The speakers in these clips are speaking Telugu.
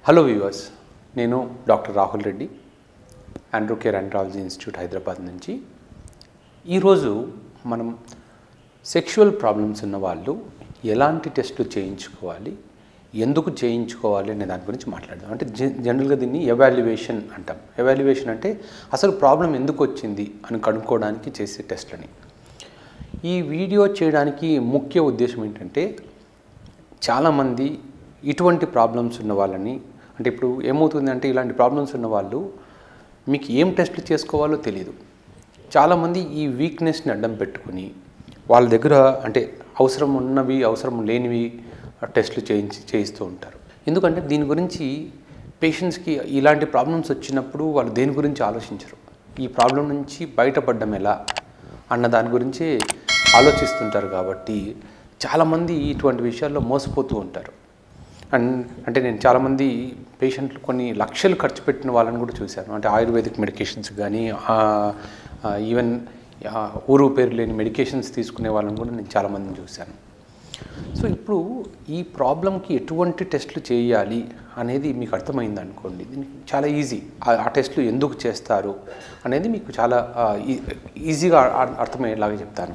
హలో వ్యూవర్స్ నేను doctor Rahul Reddy Andro Care andrology institute Hyderabad నుంచి ఈరోజు మనం సెక్షువల్ ప్రాబ్లమ్స్ ఉన్న వాళ్ళు ఎలాంటి టెస్టులు చేయించుకోవాలి ఎందుకు చేయించుకోవాలి అనే దాని గురించి మాట్లాడదాం అంటే జె- జనరల్గా దీన్ని ఎవాల్యుయేషన్ అంటాం ఎవాల్యుయేషన్ అంటే అసలు ప్రాబ్లం ఎందుకు వచ్చింది అని కనుక్కోవడానికి చేసే టెస్ట్లని ఈ వీడియో చేయడానికి ముఖ్య ఉద్దేశం ఏంటంటే చాలామంది ఇటువంటి ప్రాబ్లమ్స్ ఉన్న వాళ్ళని అంటే ఇప్పుడు ఏమవుతుందంటే ఇలాంటి ప్రాబ్లమ్స్ ఉన్న వాళ్ళు మీకు ఏం టెస్ట్లు చేసుకోవాలో తెలియదు చాలామంది ఈ వీక్నెస్ని అడ్డం పెట్టుకుని వాళ్ళ దగ్గర అంటే అవసరం ఉన్నవి అవసరం లేనివి టెస్ట్లు చేయించి చేయిస్తూ ఉంటారు ఎందుకంటే దీని గురించి పేషెంట్స్కి ఇలాంటి ప్రాబ్లమ్స్ వచ్చినప్పుడు వాళ్ళు దేని గురించి ఆలోచించరు ఈ ప్రాబ్లం నుంచి బయటపడడం ఎలా అన్న దాని గురించి ఆలోచిస్తుంటారు కాబట్టి చాలామంది ఇటువంటి విషయాల్లో మోసపోతూ ఉంటారు అండ్ అంటే నేను చాలామంది పేషెంట్లు కొన్ని లక్షలు ఖర్చు పెట్టిన వాళ్ళని కూడా చూశాను అంటే ఆయుర్వేదిక్ మెడికేషన్స్ కానీ ఈవెన్ ఊరు పేరు లేని మెడికేషన్స్ తీసుకునే వాళ్ళని కూడా నేను చాలామందిని చూశాను సో ఇప్పుడు ఈ ప్రాబ్లంకి ఎటువంటి టెస్టులు చేయాలి అనేది మీకు అర్థమైంది అనుకోండి దీనికి చాలా ఈజీ ఆ- ఆ టెస్టులు ఎందుకు చేస్తారు అనేది మీకు చాలా ఆ, ఈ- ఈజీగా అర్- అర్థమయ్యేలాగా చెప్తాను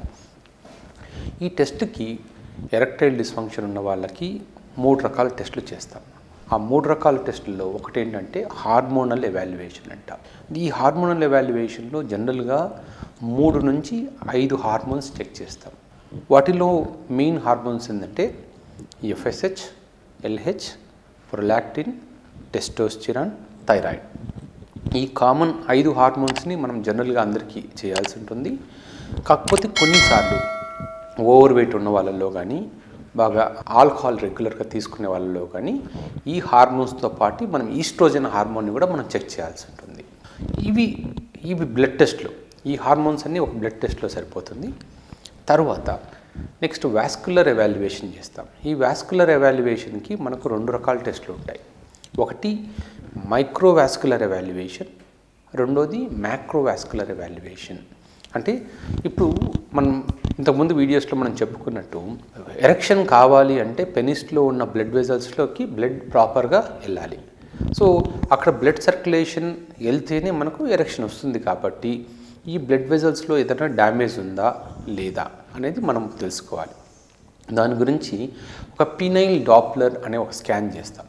ఈ టెస్ట్కి ఎరెక్టైల్ డిస్ఫంక్షన్ ఉన్న వాళ్ళకి మూడు రకాల టెస్టులు చేస్తాం ఆ మూడు రకాల టెస్టుల్లో ఒకటి ఏంటంటే హార్మోనల్ ఎవాల్యుయేషన్ అంట ఈ హార్మోనల్ ఎవాల్యుయేషన్లో జనరల్గా మూడు నుంచి ఐదు హార్మోన్స్ చెక్ చేస్తాం వాటిలో మెయిన్ హార్మోన్స్ ఏంటంటే FSH LH prolactin testosterone thyroid ఈ కామన్ ఐదు హార్మోన్స్ని మనం జనరల్గా అందరికీ చేయాల్సి ఉంటుంది కాకపోతే కొన్నిసార్లు ఓవర్ వెయిట్ ఉన్న వాళ్ళల్లో కానీ బాగా ఆల్కహాల్ రెగ్యులర్గా తీసుకునే వాళ్ళలో కానీ ఈ హార్మోన్స్తో పాటు మనం ఈస్ట్రోజన్ హార్మోన్ని కూడా మనం చెక్ చేయాల్సి ఉంటుంది ఇవి ఇవి బ్లడ్ టెస్ట్లు ఈ హార్మోన్స్ అన్నీ ఒక బ్లడ్ టెస్ట్లో సరిపోతుంది తర్వాత నెక్స్ట్ వాస్కులర్ ఎవాల్యుయేషన్ చేస్తాం ఈ వాస్కులర్ ఎవాల్యుయేషన్కి మనకు రెండు రకాల టెస్టులు ఉంటాయి ఒకటి మైక్రోవాస్కులర్ ఎవాల్యుయేషన్ రెండోది మ్యాక్రోవాస్కులర్ ఎవాల్యుయేషన్ అంటే ఇప్పుడు మనం ఇంతకుముందు వీడియోస్లో మనం చెప్పుకున్నట్టు ఎరెక్షన్ కావాలి అంటే పెనిస్లో ఉన్న బ్లడ్ వెజల్స్లోకి బ్లడ్ ప్రాపర్గా వెళ్ళాలి సో అక్కడ బ్లడ్ సర్క్యులేషన్ వెళ్తేనే మనకు ఎరెక్షన్ వస్తుంది కాబట్టి ఈ బ్లడ్ వెజల్స్లో ఏదైనా డ్యామేజ్ ఉందా లేదా అనేది మనం తెలుసుకోవాలి దాని గురించి ఒక పినైల్ డాప్లర్ అనే ఒక స్కాన్ చేస్తాం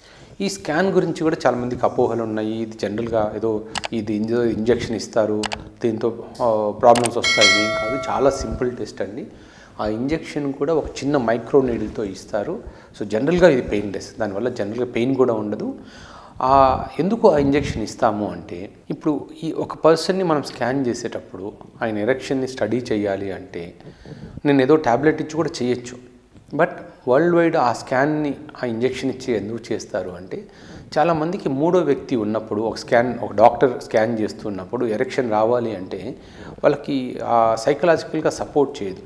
ఈ స్కాన్ గురించి కూడా చాలామందికి అపోహలు ఉన్నాయి ఇది జనరల్గా ఏదో ఇది ఏదో ఇంజెక్షన్ ఇస్తారు దీంతో ప్రాబ్లమ్స్ వస్తాయి ఏం కాదు చాలా సింపుల్ టెస్ట్ అండి ఆ ఇంజెక్షన్ కూడా ఒక చిన్న మైక్రో నీడిల్తో ఇస్తారు సో జనరల్గా ఇది పెయిన్లెస్ దానివల్ల జనరల్గా పెయిన్ కూడా ఉండదు ఆ ఎందుకు ఆ ఇంజెక్షన్ ఇస్తాము అంటే ఇప్పుడు ఈ ఒక పర్సన్ని మనం స్కాన్ చేసేటప్పుడు ఆయన ఎరెక్షన్ని స్టడీ చేయాలి అంటే నేను ఏదో ట్యాబ్లెట్ ఇచ్చి కూడా చేయొచ్చు బట్ వరల్డ్ వైడ్ ఆ స్కాన్ని ఆ ఇంజెక్షన్ ఇచ్చి ఎందుకు చేస్తారు అంటే చాలామందికి మూడో వ్యక్తి ఉన్నప్పుడు ఒక స్కాన్ ఒక డాక్టర్ స్కాన్ చేస్తున్నప్పుడు ఎరెక్షన్ రావాలి అంటే వాళ్ళకి ఆ సైకలాజికల్గా సపోర్ట్ చేయదు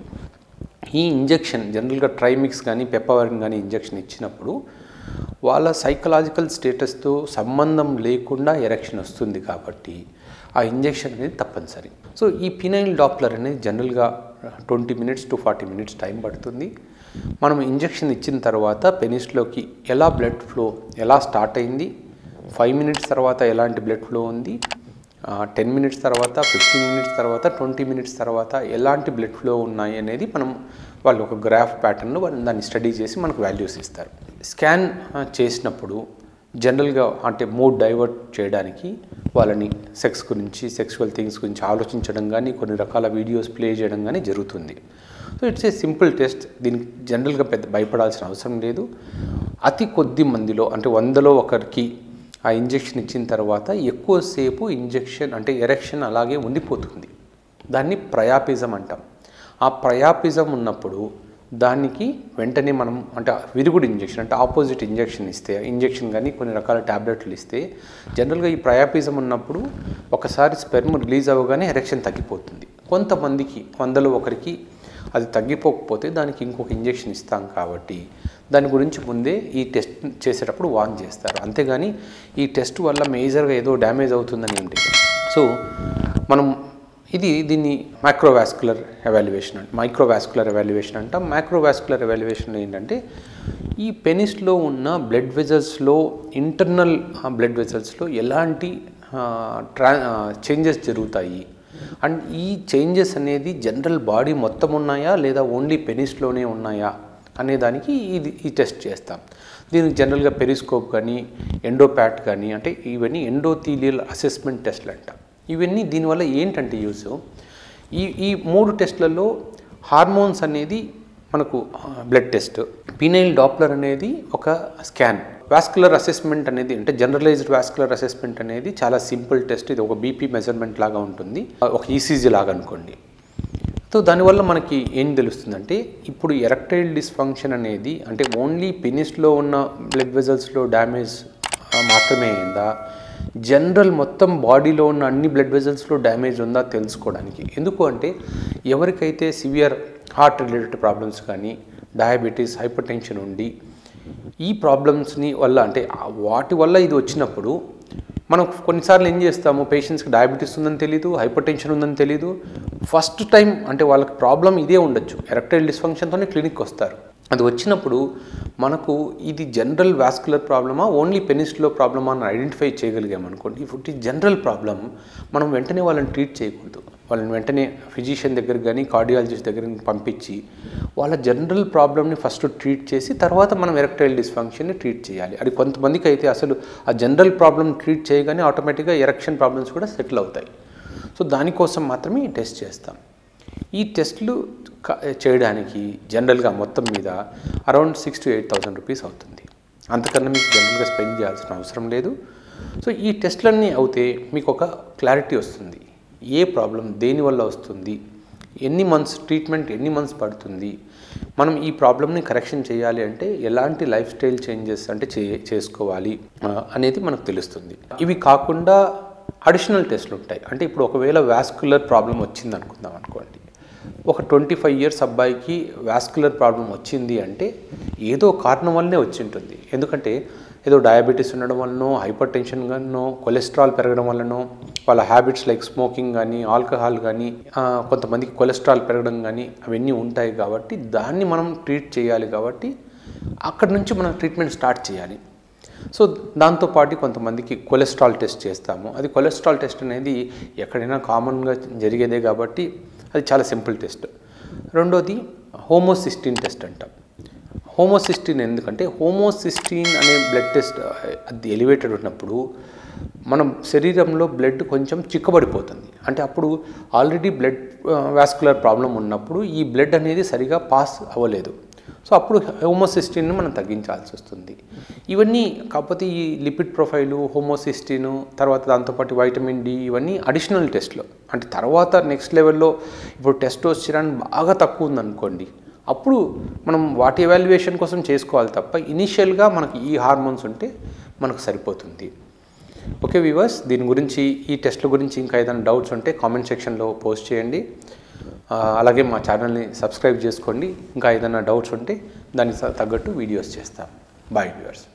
ఈ ఇంజెక్షన్ జనరల్గా ట్రైమిక్స్ కానీ పెప్పవరిన్ కానీ ఇంజెక్షన్ ఇచ్చినప్పుడు వాళ్ళ సైకలాజికల్ స్టేటస్తో సంబంధం లేకుండా ఎరెక్షన్ వస్తుంది కాబట్టి ఆ ఇంజెక్షన్ అనేది తప్పనిసరి సో ఈ పినైల్ డాప్లర్ అనేది జనరల్గా twenty minutes to forty minutes time పడుతుంది మనం ఇంజెక్షన్ ఇచ్చిన తర్వాత పెనిస్లోకి ఎలా బ్లడ్ ఫ్లో ఎలా స్టార్ట్ అయింది ఫైవ్ మినిట్స్ తర్వాత ఎలాంటి బ్లడ్ ఫ్లో ఉంది టెన్ మినిట్స్ తర్వాత ఫిఫ్టీన్ మినిట్స్ తర్వాత ట్వంటీ మినిట్స్ తర్వాత ఎలాంటి బ్లడ్ ఫ్లో ఉన్నాయి అనేది మనం వాళ్ళు ఒక గ్రాఫ్ ప్యాటర్న్లో వాళ్ళు దాన్ని స్టడీ చేసి మనకు వాల్యూస్ ఇస్తారు స్కాన్ ఆ, చేసినప్పుడు జనరల్గా అంటే మూడ్ డైవర్ట్ చేయడానికి వాళ్ళని సెక్స్ గురించి సెక్సువల్ థింగ్స్ గురించి ఆలోచించడం కానీ కొన్ని రకాల వీడియోస్ ప్లే చేయడం కానీ జరుగుతుంది so it's a simple test దీనికి జనరల్గా పెద్ద భయపడాల్సిన అవసరం లేదు అతి కొద్ది మందిలో అంటే వందలో ఒకరికి ఆ ఇంజెక్షన్ ఇచ్చిన తర్వాత ఎక్కువసేపు ఇంజెక్షన్ అంటే ఎరెక్షన్ అలాగే ఉండిపోతుంది దాన్ని ప్రయాపిజం అంటాం ఆ ప్రయాపిజం ఉన్నప్పుడు దానికి వెంటనే మనం అంటే విరుగుడు ఇంజెక్షన్ అంటే ఆపోజిట్ ఇంజెక్షన్ ఇస్తే ఇంజెక్షన్ కానీ కొన్ని రకాల ట్యాబ్లెట్లు ఇస్తే జనరల్గా ఈ ప్రయాపిజం ఉన్నప్పుడు ఒకసారి స్పెర్మ్ రిలీజ్ అవ్వగానే ఎరెక్షన్ తగ్గిపోతుంది కొంతమందికి వందలో ఒకరికి అది తగ్గిపోకపోతే దానికి ఇంకొక ఇంజెక్షన్ ఇస్తాం కాబట్టి దాని గురించి ముందే ఈ టెస్ట్ చేసేటప్పుడు వాన్ చేస్తారు అంతేగాని ఈ టెస్ట్ వల్ల మేజర్గా ఏదో డ్యామేజ్ అవుతుందని ఏంటి సో మనం ఇది దీన్ని మైక్రోవాస్కులర్ ఎవాల్యుయేషన్ అంట మైక్రోవాస్కులర్ ఎవాల్యుయేషన్ అంట మైక్రోవాస్కులర్ ఎవాల్యుయేషన్ ఏంటంటే ఈ పెనిస్లో ఉన్న బ్లడ్ వెజల్స్లో ఇంటర్నల్ బ్లడ్ వెజల్స్లో ఎలాంటి ట్రా చేంజెస్ జరుగుతాయి అండ్ ఈ చేంజెస్ అనేది జనరల్ బాడీ మొత్తం ఉన్నాయా లేదా ఓన్లీ పెనిస్లోనే ఉన్నాయా అనే దానికి ఇది ఈ టెస్ట్ చేస్తాం దీనికి జనరల్గా పెరిస్కోప్ కానీ ఎండోప్యాట్ కానీ అంటే ఇవన్నీ ఎండోథీలియల్ అసెస్మెంట్ టెస్ట్లు అంట ఇవన్నీ దీనివల్ల ఏంటంటే యూస్ ఈ ఈ మూడు టెస్ట్లలో హార్మోన్స్ అనేది మనకు బ్లడ్ టెస్ట్ పీనైల్ డాప్లర్ అనేది ఒక స్కాన్ వాస్కులర్ అసెస్మెంట్ అనేది అంటే జనరలైజ్డ్ వాస్కులర్ అసెస్మెంట్ అనేది చాలా సింపుల్ టెస్ట్ ఇది ఒక బీపీ మెజర్మెంట్ లాగా ఉంటుంది ఒక ఈసీజీ లాగా అనుకోండి సో దానివల్ల మనకి ఏం తెలుస్తుందంటే ఇప్పుడు ఎరక్టైల్ డిస్ఫంక్షన్ అనేది అంటే ఓన్లీ పెనిస్లో ఉన్న బ్లడ్ వెజల్స్లో డ్యామేజ్ మాత్రమే అయిందా జనరల్ మొత్తం బాడీలో ఉన్న అన్ని బ్లడ్ వెజల్స్లో డ్యామేజ్ ఉందా తెలుసుకోవడానికి ఎందుకు అంటే ఎవరికైతే సివియర్ హార్ట్ రిలేటెడ్ ప్రాబ్లమ్స్ కానీ డయాబెటీస్ హైపర్ టెన్షన్ ఉండి ఈ ప్రాబ్లమ్స్ని వల్ల అంటే ఆ వాటి వల్ల ఇది వచ్చినప్పుడు మనం కొన్నిసార్లు ఏం చేస్తాము పేషెంట్స్కి డయాబెటీస్ ఉందని తెలీదు హైపర్ టెన్షన్ ఉందని తెలీదు ఫస్ట్ టైం అంటే వాళ్ళకి ప్రాబ్లం ఇదే ఉండొచ్చు ఎరక్టైల్ డిస్ఫంక్షన్తోనే క్లినిక్కి వస్తారు అది వచ్చినప్పుడు మనకు ఇది జనరల్ వాస్కులర్ ప్రాబ్లమా ఓన్లీ పెనిస్లో ప్రాబ్లమా అని ఐడెంటిఫై చేయగలిగాం అనుకోండి ఇప్పుడు ఈ జనరల్ ప్రాబ్లం మనం వెంటనే వాళ్ళని ట్రీట్ చేయకూడదు వాళ్ళని వెంటనే ఫిజిషియన్ దగ్గరికి కానీ కార్డియాలజిస్ట్ దగ్గరికి పంపించి వాళ్ళ జనరల్ ప్రాబ్లమ్ని ఫస్ట్ ట్రీట్ చేసి తర్వాత మనం ఎరక్టైల్ డిస్ఫంక్షన్ని ట్రీట్ చేయాలి అది కొంతమందికి అయితే అసలు ఆ జనరల్ ప్రాబ్లమ్ ట్రీట్ చేయగానే ఆటోమేటిక్గా ఎరక్షన్ ప్రాబ్లమ్స్ కూడా సెటిల్ అవుతాయి సో దానికోసం మాత్రమే ఈ టెస్ట్ చేస్తాం ఈ టెస్ట్లు క- చేయడానికి జనరల్గా మొత్తం మీద around six to eight thousand rupees అవుతుంది అంతకన్నా మీకు జనరల్గా స్పెండ్ చేయాల్సిన అవసరం లేదు సో ఈ టెస్ట్లన్నీ అవుతే మీకు ఒక క్లారిటీ వస్తుంది ఏ ప్రాబ్లం దేనివల్ల వస్తుంది ఎన్ని మంత్స్ ట్రీట్మెంట్ ఎన్ని మంత్స్ పడుతుంది మనం ఈ ప్రాబ్లమ్ని కరెక్షన్ చేయాలి అంటే ఎలాంటి లైఫ్ స్టైల్ చేంజెస్ అంటే చే చేసుకోవాలి ఆ, అనేది మనకు తెలుస్తుంది ఇవి కాకుండా అడిషనల్ టెస్ట్లు ఉంటాయి అంటే ఇప్పుడు ఒకవేళ వాస్కులర్ ప్రాబ్లం వచ్చింది అనుకుందాం అనుకోండి ఒక ట్వంటీ ఫైవ్ ఇయర్స్ అబ్బాయికి వాస్కులర్ ప్రాబ్లం వచ్చింది అంటే ఏదో కారణం వల్లనే వచ్చి ఉంటుంది ఎందుకంటే ఏదో డయాబెటీస్ ఉండడం వల్లనో హైపర్ టెన్షన్ గానో కొలెస్ట్రాల్ పెరగడం వల్లనో వాళ్ళ హ్యాబిట్స్ లైక్ స్మోకింగ్ కానీ ఆల్కహాల్ కానీ ఆ, కొంతమందికి కొలెస్ట్రాల్ పెరగడం కానీ అవన్నీ ఉంటాయి కాబట్టి దాన్ని మనం ట్రీట్ చేయాలి కాబట్టి అక్కడ నుంచి మనం ట్రీట్మెంట్ స్టార్ట్ చేయాలి సో దాంతోపాటు కొంతమందికి కొలెస్ట్రాల్ టెస్ట్ చేస్తాము అది కొలెస్ట్రాల్ టెస్ట్ అనేది ఎక్కడైనా కామన్గా జరిగేదే కాబట్టి అది చాలా సింపుల్ టెస్ట్ రెండోది హోమోసిస్టిన్ టెస్ట్ అంటాం హోమోసిస్టిన్ ఎందుకంటే హోమోసిస్టిన్ అనే బ్లడ్ టెస్ట్ అది ఎలివేటెడ్ ఉన్నప్పుడు మనం శరీరంలో బ్లడ్ కొంచెం చిక్కబడిపోతుంది అంటే అప్పుడు ఆల్రెడీ బ్లడ్ వాస్కులర్ ప్రాబ్లం ఉన్నప్పుడు ఈ బ్లడ్ అనేది సరిగా పాస్ అవ్వలేదు సో అప్పుడు హోమోసిస్టిన్ మనం తగ్గించాల్సి వస్తుంది ఇవన్నీ కాకపోతే ఈ లిపిడ్ ప్రొఫైలు హోమోసిస్టిన్ తర్వాత దాంతోపాటు వైటమిన్ డి ఇవన్నీ అడిషనల్ టెస్ట్లు అంటే తర్వాత నెక్స్ట్ లెవెల్లో ఇప్పుడు టెస్టోస్టిరాన్ బాగా తక్కువ ఉందనుకోండి అప్పుడు మనం వాటి ఎవాల్యుయేషన్ కోసం చేసుకోవాలి తప్ప ఇనీషియల్గా మనకి ఈ హార్మోన్స్ ఉంటే మనకు సరిపోతుంది ఓకే వివర్స్ దీని గురించి ఈ టెస్ట్ల గురించి ఇంకా ఏదైనా డౌట్స్ ఉంటే కామెంట్ సెక్షన్లో పోస్ట్ చేయండి ఆ, అలాగే మా ఛానల్ని సబ్స్క్రైబ్ చేసుకోండి ఇంకా ఏదైనా డౌట్స్ ఉంటే దానికి తగ్గట్టు వీడియోస్ చేస్తాం బాయ్ వ్యూవర్స్